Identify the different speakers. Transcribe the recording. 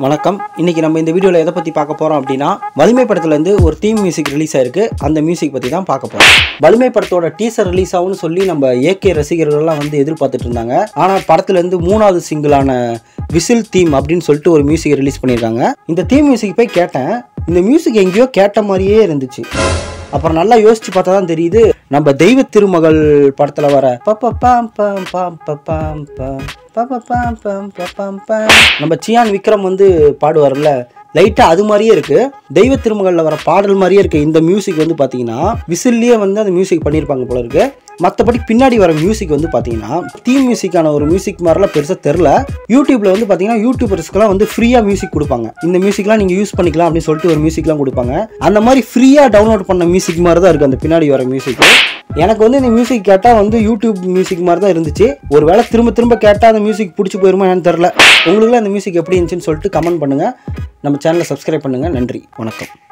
Speaker 1: வணக்கம் இன்னைக்கு நம்ம இந்த வீடியோவில் எதை பற்றி பார்க்க போகிறோம் அப்படின்னா வலிமை படத்துலேருந்து ஒரு தீம் மியூசிக் ரிலீஸ் ஆயிருக்கு அந்த மியூசிக் பற்றி தான் பார்க்க போகிறோம் வலிமை படத்தோட டீசர் ரிலீஸ் ஆகும்னு சொல்லி நம்ம ஏகே ரசிகர்கள்லாம் வந்து எதிர்பார்த்துட்டு இருந்தாங்க ஆனால் படத்துலேருந்து மூணாவது சிங்கிளான விசில் தீம் அப்படின்னு சொல்லிட்டு ஒரு மியூசிக் ரிலீஸ் பண்ணியிருக்காங்க இந்த தீம் மியூசிக் போய் கேட்டேன் இந்த மியூசிக் எங்கேயோ கேட்ட மாதிரியே இருந்துச்சு அப்புறம் நல்லா யோசிச்சு பார்த்தா தான் தெரியுது நம்ம தெய்வ திருமகள் படத்துல வர பப்ப பாம் பாம் பாம் பப்பாம் பாம் பப்ப பாம் பாம் பப்பாம் பாம். நம்ம சியான் விக்ரம் வந்து பாடுவார்ல லைட்டா அது மாதிரியே இருக்கு தெய்வ திருமகள்ல வர பாடல் மாதிரியே இருக்கு இந்த மியூசிக் வந்து பாத்தீங்கன்னா விசில்லையே வந்து அந்த மியூசிக் பண்ணியிருப்பாங்க போல இருக்கு மற்றபடி பின்னாடி வர மியூசிக் வந்து பார்த்தீங்கன்னா தீம் மியூசிக்கான ஒரு மியூசிக் மாதிரிலாம் பெருசாக தெரில யூடியூப்ல வந்து பார்த்தீங்கன்னா யூடியூபர்ஸ்க்குலாம் வந்து ஃப்ரீயாக மியூசிக் கொடுப்பாங்க இந்த மியூசிக்லாம் நீங்கள் யூஸ் பண்ணிக்கலாம் அப்படின்னு சொல்லிட்டு ஒரு மியூசிக்லாம் கொடுப்பாங்க அந்த மாதிரி ஃப்ரீயாக டவுன்லோட் பண்ண மியூசிக் மாதிரி தான் இருக்குது அந்த பின்னாடி வர மியூசிக் எனக்கு வந்து இந்த மியூசிக் கேட்டால் வந்து யூடியூப் மியூசிக் மாதிரி தான் இருந்துச்சு ஒரு வேளை திரும்ப திரும்ப கேட்டால் அந்த மியூசிக் பிடிச்சி போயிருமா என்னன்னு தெரில உங்களுக்குலாம் அந்த மியூசிக் எப்படி இருந்துச்சுன்னு சொல்லிட்டு கமெண்ட் பண்ணுங்கள் நம்ம சேனலை சப்ஸ்கிரைப் பண்ணுங்கள் நன்றி வணக்கம்